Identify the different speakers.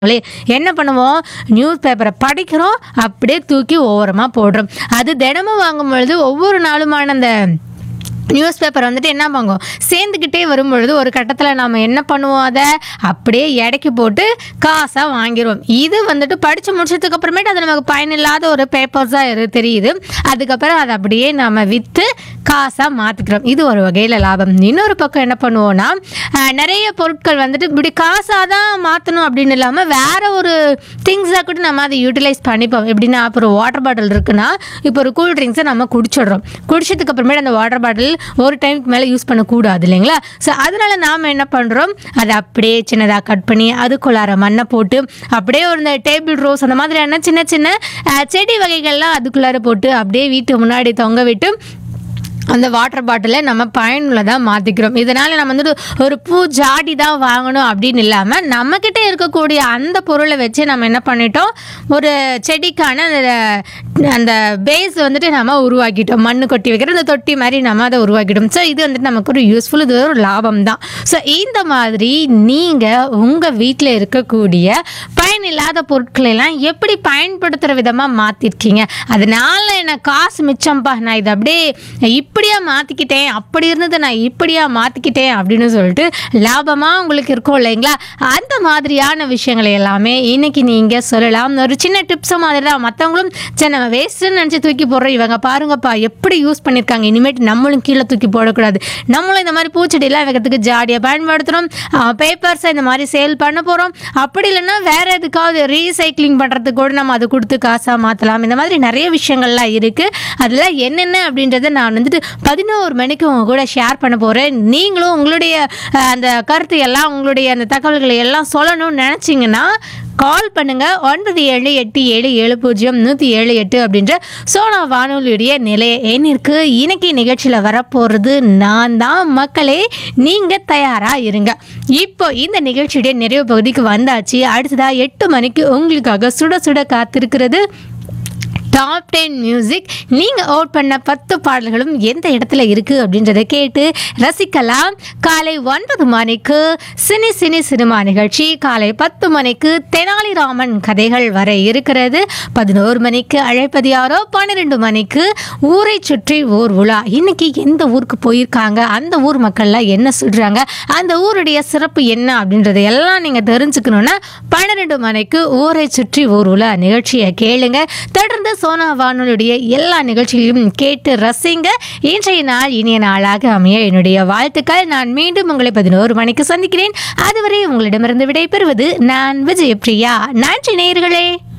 Speaker 1: லே, என்ன பண்ணுவோம் நியூஸ் பேப்பரை படிக்கிறோம் அப்படியே தூக்கி ஓரமாக போடுறோம் அது தினமும் வாங்கும் பொழுது ஒவ்வொரு நாளுமான அந்த நியூஸ் பேப்பர் வந்துட்டு என்ன வாங்குவோம் சேர்ந்துக்கிட்டே வரும்பொழுது ஒரு கட்டத்தில் நாம் என்ன பண்ணுவோம் அதை அப்படியே எடைக்கு போட்டு காசாக வாங்கிடுவோம் இது வந்துட்டு படித்து முடிச்சதுக்கு அப்புறமேட்டு அது நமக்கு பயனில்லாத ஒரு பேப்பர்ஸாக இரு தெரியுது அதுக்கப்புறம் அதை அப்படியே நம்ம விற்று காசாக மாற்றிக்கிறோம் இது ஒரு வகையில் லாபம் இன்னொரு பக்கம் என்ன பண்ணுவோம்னா அஹ், நிறைய பொருட்கள் வந்துட்டு இப்படி காசாக தான் மாற்றணும் அப்படின்னு இல்லாமல் வேற ஒரு திங்ஸாக கூட நம்ம அதை யூட்டிலைஸ் பண்ணிப்போம் எப்படின்னா அப்புறம் வாட்டர் பாட்டில் இருக்குன்னா இப்போ ஒரு கூல் ட்ரிங்க்ஸை நம்ம குடிச்சிடுறோம் குடிச்சதுக்கு அப்புறமேட்டு அந்த வாட்டர் பாட்டில் ஒரு டைமுக்கு மேலே யூஸ் பண்ணக்கூடாது இல்லைங்களா ஸோ அதனால நாம் என்ன பண்ணுறோம் அதை அப்படியே சின்னதாக கட் பண்ணி அதுக்குள்ளார மண்ணை போட்டு அப்படியே ஒரு இந்த டேபிள் ரோஸ் அந்த மாதிரியான சின்ன சின்ன அஹ், செடி வகைகள்லாம் அதுக்குள்ளார போட்டு அப்படியே வீட்டு முன்னாடி தொங்க விட்டு அந்த வாட்டர் பாட்டிலை நம்ம பயனுள்ளதாக மாற்றிக்கிறோம் இதனால் நம்ம வந்துட்டு ஒரு பூ ஜாடி தான் வாங்கணும் அப்படின்னு இல்லாமல் நம்மக்கிட்ட இருக்கக்கூடிய அந்த பொருளை வச்சு நம்ம என்ன பண்ணிட்டோம் ஒரு செடிக்கான அந்த அந்த பேஸ் வந்துட்டு நம்ம உருவாக்கிட்டோம் மண்ணு கொட்டி வைக்கிற அந்த தொட்டி மாதிரி நம்ம அதை உருவாக்கிட்டோம் ஸோ இது வந்துட்டு நமக்கு ஒரு யூஸ்ஃபுல் இது ஒரு லாபம் தான் ஸோ இந்த மாதிரி நீங்கள் உங்கள் வீட்டில் இருக்கக்கூடிய பயனில்லாத பொருட்களை எல்லாம் எப்படி பயன்படுத்துகிற விதமாக மாற்றிருக்கீங்க அதனால எனக்கு காசு மிச்சம்பா நான் இதை அப்படியே இப்படியா மாற்றிக்கிட்டேன் அப்படி இருந்ததை நான் இப்படியா மாற்றிக்கிட்டேன் அப்படின்னு சொல்லிட்டு லாபமாக உங்களுக்கு இருக்கும் இல்லைங்களா அந்த மாதிரியான விஷயங்களை எல்லாமே இன்னைக்கு நீங்கள் சொல்லலாம் ஒரு சின்ன டிப்ஸ் மாதிரி தான் மற்றவங்களும் சரி நம்ம வேஸ்ட்டுன்னு நினச்சி தூக்கி போடுறோம் இவங்க பாருங்கப்பா எப்படி யூஸ் பண்ணியிருக்காங்க இனிமேட்டு நம்மளும் கீழே தூக்கி போடக்கூடாது நம்மளும் இந்த மாதிரி பூச்செடியெல்லாம் வைக்கிறதுக்கு ஜாடியாக பயன்படுத்துகிறோம் பேப்பர்ஸை இந்த மாதிரி சேல் பண்ண போகிறோம் அப்படி இல்லைன்னா வேற எதுக்காவது ரீசைக்ளிங் பண்ணுறதுக்கு கூட நம்ம அது கொடுத்து காசாக மாற்றலாம் இந்த மாதிரி நிறைய விஷயங்கள்லாம் இருக்குது அதில் என்னென்ன அப்படின்றத நான் வந்துட்டு பதினோரு மணிக்கு உங்க கூட ஷேர் பண்ண போகிறேன் நீங்களும் உங்களுடைய அஹ், அந்த கருத்து எல்லாம் உங்களுடைய அந்த தகவல்களை எல்லாம் சொல்லணும்னு நினச்சிங்கன்னா கால் பண்ணுங்க ஒன்பது ஏழு எட்டு ஏழு ஏழு பூஜ்ஜியம் நூற்றி ஏழு எட்டு அப்படின்ற சோனா வானொலியுடைய நிலைய எண்ணிற்கு இன்னைக்கு நிகழ்ச்சியில் வரப்போகிறது நான் தான் மக்களே நீங்கள் தயாராக இருங்க இப்போ இந்த நிகழ்ச்சியுடைய நிறைவு பகுதிக்கு வந்தாச்சு அடுத்ததாக எட்டு மணிக்கு உங்களுக்காக சுட சுட காத்திருக்கிறது டாப் டென் மியூசிக் நீங்கள் அவுட் பண்ண பத்து பாடல்களும் எந்த இடத்துல இருக்குது அப்படின்றத கேட்டு ரசிக்கலாம் காலை ஒன்பது மணிக்கு சினி சினி சினிமா நிகழ்ச்சி காலை பத்து மணிக்கு தெனாலிராமன் கதைகள் வர இருக்கிறது பதினோரு மணிக்கு அழைப்பது யாரோ பன்னிரெண்டு மணிக்கு ஊரை சுற்றி ஊர் உலா இன்னைக்கு எந்த ஊருக்கு போயிருக்காங்க அந்த ஊர் மக்கள்லாம் என்ன சொல்கிறாங்க அந்த ஊருடைய சிறப்பு என்ன அப்படின்றத எல்லாம் நீங்கள் தெரிஞ்சுக்கணுன்னா பன்னிரெண்டு மணிக்கு ஊரை சுற்றி ஊர் உலா நிகழ்ச்சியை கேளுங்க தொடர்ந்து சோனா வானொலியுடைய எல்லா நிகழ்ச்சிகளையும் கேட்டு ரசிங்க இன்றைய நாள் இனிய நாளாக அமைய என்னுடைய வாழ்த்துக்கள் நான் மீண்டும் உங்களை பதினோரு மணிக்கு சந்திக்கிறேன் அதுவரை உங்களிடமிருந்து விடைபெறுவது நான் விஜயபிரியா நன்றி நேயர்களே